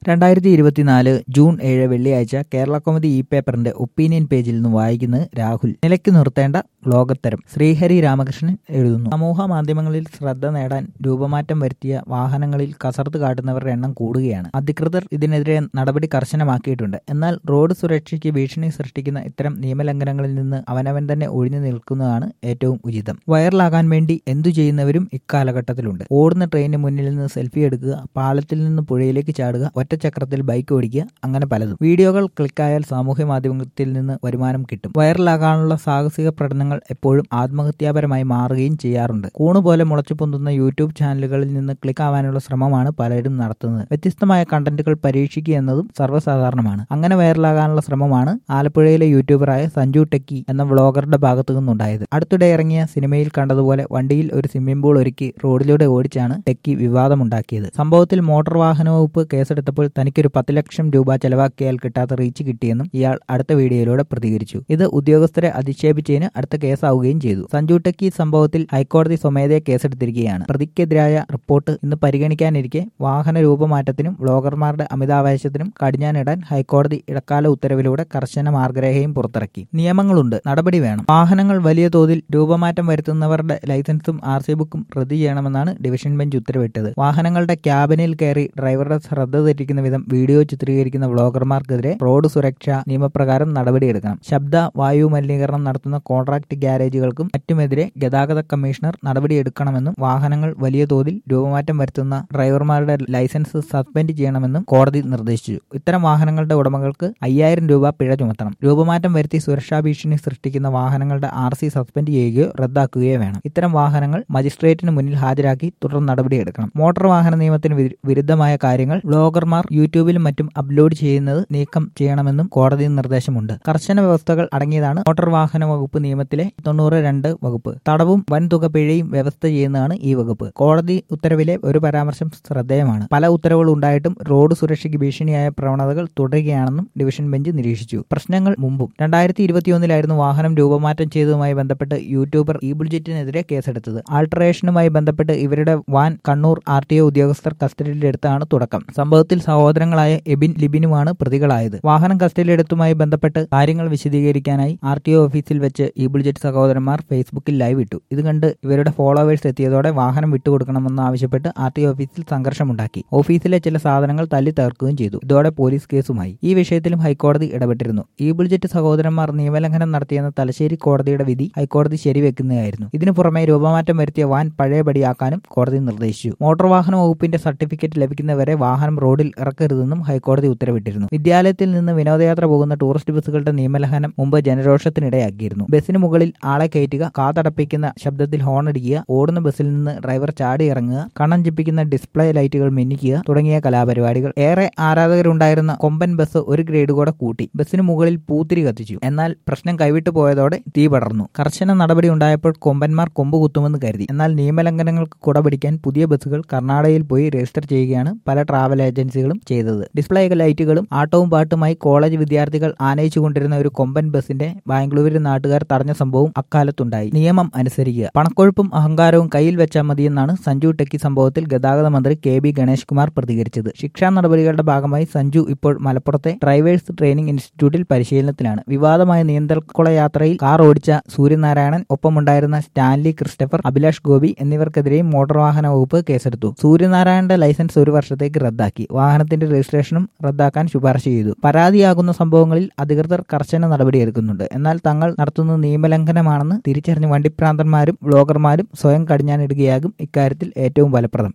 രണ്ടായിരത്തി ഇരുപത്തിനാല് ജൂൺ ഏഴ് വെള്ളിയാഴ്ച കേരള കോമഡി ഇ പേപ്പറിന്റെ ഒപ്പീനിയൻ പേജിൽ നിന്ന് വായിക്കുന്നത് രാഹുൽ നിലയ്ക്ക് നിർത്തേണ്ട ലോകത്തരം ശ്രീഹരി രാമകൃഷ്ണൻ എഴുതുന്നു സമൂഹ മാധ്യമങ്ങളിൽ ശ്രദ്ധ നേടാൻ രൂപമാറ്റം വരുത്തിയ വാഹനങ്ങളിൽ കസർത്ത് കാട്ടുന്നവരുടെ എണ്ണം കൂടുകയാണ് അധികൃതർ ഇതിനെതിരെ നടപടി കർശനമാക്കിയിട്ടുണ്ട് എന്നാൽ റോഡ് സുരക്ഷയ്ക്ക് ഭീഷണി സൃഷ്ടിക്കുന്ന ഇത്തരം നിയമലംഘനങ്ങളിൽ നിന്ന് അവനവൻ തന്നെ ഒഴിഞ്ഞു നിൽക്കുന്നതാണ് ഏറ്റവും ഉചിതം വൈറലാകാൻ വേണ്ടി എന്തു ചെയ്യുന്നവരും ഇക്കാലഘട്ടത്തിലുണ്ട് ഓടുന്ന ട്രെയിനിന് മുന്നിൽ നിന്ന് സെൽഫി എടുക്കുക പാലത്തിൽ നിന്ന് പുഴയിലേക്ക് ചാടുക ഒറ്റച്ചക്രത്തിൽ ബൈക്ക് ഓടിക്കുക അങ്ങനെ പലതും വീഡിയോകൾ ക്ലിക്കായാൽ സാമൂഹ്യ മാധ്യമത്തിൽ നിന്ന് വരുമാനം കിട്ടും വൈറലാകാനുള്ള സാഹസിക പ്രകടനങ്ങൾ എപ്പോഴും ആത്മഹത്യാപരമായി മാറുകയും ചെയ്യാറുണ്ട് കൂണുപോലെ മുളച്ചു പൊന്തുന്ന യൂട്യൂബ് ചാനലുകളിൽ നിന്ന് ക്ലിക്ക് ആവാനുള്ള ശ്രമമാണ് പലരും നടത്തുന്നത് വ്യത്യസ്തമായ കണ്ടന്റുകൾ പരീക്ഷിക്കുക എന്നതും സർവ്വസാധാരണമാണ് അങ്ങനെ വൈറലാകാനുള്ള ശ്രമമാണ് ആലപ്പുഴയിലെ യൂട്യൂബറായ സഞ്ജു ടെക്കി എന്ന വ്ളോഗറുടെ ഭാഗത്തു നിന്നുണ്ടായത് അടുത്തിടെ ഇറങ്ങിയ സിനിമയിൽ കണ്ടതുപോലെ വണ്ടിയിൽ ഒരു സ്വിമ്മിംഗ് പൂൾ ഒരുക്കി റോഡിലൂടെ ഓടിച്ചാണ് ടെക്കി വിവാദമുണ്ടാക്കിയത് സംഭവത്തിൽ മോട്ടോർ വാഹന വകുപ്പ് കേസെടുത്തപ്പോൾ തനിക്കൊരു പത്ത് ലക്ഷം രൂപ ചെലവാക്കിയാൽ കിട്ടാത്ത റീച്ച് കിട്ടിയെന്നും ഇയാൾ അടുത്ത വീഡിയോയിലൂടെ പ്രതികരിച്ചു ഇത് ഉദ്യോഗസ്ഥരെ അധിക്ഷേപിച്ചതിന് അടുത്ത കേസാവുകയും ചെയ്തു സഞ്ജു ടെക്കി സംഭവത്തിൽ ഹൈക്കോടതി സ്വമേധയെ കേസെടുത്തിരിക്കുകയാണ് പ്രതിക്കെതിരായ റിപ്പോർട്ട് ഇന്ന് പരിഗണിക്കാനിരിക്കെ വാഹന രൂപമാറ്റത്തിനും വ്ളോഗർമാരുടെ അമിതാവേശത്തിനും കടിഞ്ഞാനിടാൻ ഹൈക്കോടതി ഇടക്കാല ഉത്തരവിലൂടെ കർശന മാർഗരേഖയും പുറത്തിറക്കി നിയമങ്ങളുണ്ട് നടപടി വേണം വാഹനങ്ങൾ വലിയ തോതിൽ രൂപമാറ്റം വരുത്തുന്നവരുടെ ലൈസൻസും ആർ സി ബുക്കും റദ്ദു ചെയ്യണമെന്നാണ് ഡിവിഷൻ ബെഞ്ച് ഉത്തരവിട്ടത് വാഹനങ്ങളുടെ ക്യാബിനിൽ കയറി ഡ്രൈവറുടെ ശ്രദ്ധ തെറ്റിക്കുന്ന വിധം വീഡിയോ ചിത്രീകരിക്കുന്ന വ്ളോഗർമാർക്കെതിരെ റോഡ് സുരക്ഷാ നിയമപ്രകാരം നടപടിയെടുക്കണം ശബ്ദ വായു മലിനീകരണം നടത്തുന്ന കോൺട്രാക്ട് ഗ്യാരേജുകൾക്കും മറ്റുമെതിരെ ഗതാഗത കമ്മീഷണർ നടപടിയെടുക്കണമെന്നും വാഹനങ്ങൾ വലിയ തോതിൽ രൂപമാറ്റം വരുത്തുന്ന ഡ്രൈവർമാരുടെ ലൈസൻസ് സസ്പെൻഡ് ചെയ്യണമെന്നും കോടതി നിർദ്ദേശിച്ചു ഇത്തരം വാഹനങ്ങളുടെ ഉടമകൾക്ക് അയ്യായിരം രൂപ പിഴ ചുമത്തണം രൂപമാറ്റം വരുത്തി സുരക്ഷാ ഭീഷണി സൃഷ്ടിക്കുന്ന വാഹനങ്ങളുടെ ആർ സി സസ്പെൻഡ് ചെയ്യുകയോ റദ്ദാക്കുകയോ വേണം ഇത്തരം വാഹനങ്ങൾ മജിസ്ട്രേറ്റിന് മുന്നിൽ ഹാജരാക്കി തുടർ നടപടിയെടുക്കണം മോട്ടോർ വാഹന നിയമത്തിന് വിരു- വിരുദ്ധമായ കാര്യങ്ങൾ വ്ളോഗർമാർ യൂട്യൂബിലും മറ്റും അപ്ലോഡ് ചെയ്യുന്നത് നീക്കം ചെയ്യണമെന്നും കോടതി നിർദ്ദേശമുണ്ട് കർശന വ്യവസ്ഥകൾ അടങ്ങിയതാണ് മോട്ടോർ വാഹന വകുപ്പ് നിയമത്തിലെ തൊണ്ണൂറ് രണ്ട് വകുപ്പ് തടവും വൻതുക പിഴയും വ്യവസ്ഥ ചെയ്യുന്നതാണ് ഈ വകുപ്പ് കോടതി ഉത്തരവിലെ ഒരു പരാമർശം ശ്രദ്ധേയമാണ് പല ഉത്തരവുകൾ ഉണ്ടായിട്ടും റോഡ് സുരക്ഷയ്ക്ക് ഭീഷണിയായ പ്രവണതകൾ തുടരുകയാണെന്നും ഡിവിഷൻ ബെഞ്ച് നിരീക്ഷിച്ചു പ്രശ്നങ്ങൾ മുമ്പും രണ്ടായിരത്തി ഇരുപത്തിയൊന്നിലായിരുന്നു വാഹനം രൂപമാറ്റം ചെയ്തതുമായി ബന്ധപ്പെട്ട് യൂട്യൂബർ ഈ ബുൾജെറ്റിനെതിരെ കേസെടുത്തത് ആൾട്ടറേഷനുമായി ബന്ധപ്പെട്ട് ഇവരുടെ van Kannur R T O ഉദ്യോഗസ്ഥർ കസ്റ്റഡിയിലെടുത്താണ് തുടക്കം സംഭവത്തിൽ സഹോദരങ്ങളായ എബിൻ ലിബിനുമാണ് പ്രതികളായത് വാഹനം കസ്റ്റഡിയിലെടുത്തുമായി ബന്ധപ്പെട്ട് കാര്യങ്ങൾ വിശദീകരിക്കാനായി ആർ ടി ഒ ഓഫീസിൽ വെച്ച് ഈ ബുൾജെറ്റ് സഹോദരന്മാർ ഫേസ്ബുക്കിൽ ലൈവ് ഇട്ടു ഇത് കണ്ട് ഇവരുടെ ഫോളോവേഴ്സ് എത്തിയതോടെ വാഹനം വിട്ടുകൊടുക്കണമെന്ന് ആവശ്യപ്പെട്ട് ആർ ടി ഓഫീസിൽ സംഘർഷമുണ്ടാക്കി ഓഫീസിലെ ചില സാധനങ്ങൾ തല്ലി തകർക്കുകയും ചെയ്തു ഇതോടെ പോലീസ് കേസുമായി ഈ വിഷയത്തിലും ഹൈക്കോടതി ഇടപെട്ടിരുന്നു ഈ ബുൾജെറ്റ് സഹോദരന്മാർ നിയമലംഘനം നടത്തിയെന്ന തലശ്ശേരി കോടതിയുടെ വിധി ഹൈക്കോടതി ശരിവെക്കുന്നതായിരുന്നു ഇതിനു പുറമെ രൂപമാറ്റം വരുത്തിയ വാൻ പഴയപടിയാക്കാനും കോടതി നിർദ്ദേശിച്ചു മോട്ടോർ വാഹന വകുപ്പിന്റെ സർട്ടിഫിക്കറ്റ് ലഭിക്കുന്നവരെ വാഹനം റോഡിൽ ഇറക്കരുതെന്നും ഹൈക്കോടതി ഉത്തരവിട്ടിരുന്നു വിദ്യാലയത്തിൽ നിന്ന് വിനോദയാത്ര പോകുന്ന ടൂറിസ്റ്റ് ബസ്സുകളുടെ നിയമലംഘനം മുമ്പ് ജനരോഷത്തിനിടയാക്കിയിരുന്നു ബസ്സിന് മുകളിൽ ആളെ കയറ്റുക കാതടപ്പിക്കുന്ന ശബ്ദത്തിൽ ഹോൺ അടിക്കുക ഓടുന്ന ബസ്സിൽ നിന്ന് ഡ്രൈവർ ചാടി ഇറങ്ങുക കണ്ണഞ്ചിപ്പിക്കുന്ന ഡിസ്പ്ലേ ലൈറ്റുകൾ മിന്നിക്കുക തുടങ്ങിയ കലാപരിപാടികൾ ഏറെ ആരാധകരുണ്ടായിരുന്ന കൊമ്പൻ ബസ് ഒരു ഗ്രേഡ് കൂടെ കൂട്ടി ബസ്സിന് മുകളിൽ പൂത്തിരി കത്തിച്ചു എന്നാൽ പ്രശ്നം കൈവിട്ടു പോയതോടെ തീ പടർന്നു കർശന നടപടി ഉണ്ടായപ്പോൾ കൊമ്പന്മാർ കൊമ്പ് കുത്തുമെന്ന് കരുതി എന്നാൽ നിയമലംഘനങ്ങൾക്ക് കുടപിടിക്കാൻ പുതിയ ബസ്സുകൾ കർണാടകയിൽ പോയി രജിസ്റ്റർ ചെയ്യുകയാണ് പല ട്രാവൽ ഏജൻസികളും ചെയ്തത് ഡിസ്പ്ലേ ലൈറ്റുകളും ആട്ടവും പാട്ടുമായി കോളേജ് വിദ്യാർത്ഥികൾ ആനയിച്ചുകൊണ്ടിരുന്ന ഒരു കൊമ്പൻ ബസിന്റെ ബാംഗ്ലൂരിൽ നാട്ടുകാർ തടഞ്ഞ സംഭവം അക്കാലത്തുണ്ടായി നിയമം അനുസരിക്കുക പണക്കൊഴുപ്പും അഹങ്കാരവും കയ്യിൽ വെച്ചാൽ മതിയെന്നാണ് സഞ്ജു ടെക്കി സംഭവത്തിൽ ഗതാഗത മന്ത്രി കെ ബി ഗണേഷ് കുമാർ പ്രതികരിച്ചത് ശിക്ഷാ നടപടികളുടെ ഭാഗമായി സഞ്ജു ഇപ്പോൾ മലപ്പുറത്തെ ഡ്രൈവേഴ്സ് ട്രെയിനിംഗ് ഇൻസ്റ്റിറ്റ്യൂട്ടിൽ പരിശീലനത്തിലാണ് വിവാദമായ നിയന്ത്രക്കുള യാത്രയിൽ കാർ ഓടിച്ച സൂര്യനാരായണൻ ഒപ്പമുണ്ടായിരുന്ന സ്റ്റാൻലി ക്രിസ്റ്റഫർ അഭിലാഷ് ഗോപി എന്നിവർക്കെതിരെയും മോട്ടോർ വാഹന വകുപ്പ് കേസെടുത്തു സൂര്യനാരായണന്റെ ലൈസൻസ് ഒരു വർഷത്തേക്ക് റദ്ദാക്കി വാഹനത്തിന്റെ രജിസ്ട്രേഷനും റദ്ദാക്കാൻ ശുപാർശ ചെയ്തു പരാതിയാകുന്ന സംഭവങ്ങളിൽ അധികൃതർ കർശന നടപടിയെടുക്കുന്നുണ്ട് എന്നാൽ തങ്ങൾ നടത്തുന്നത് നിയമലംഘനമാണെന്ന് തിരിച്ചറിഞ്ഞ് വണ്ടിപ്രാന്തന്മാരും ബ്ലോഗർമാരും സ്വയം കടിഞ്ഞാനിടുകയാകും ഇക്കാര്യത്തിൽ ഏറ്റവും ഫലപ്രദം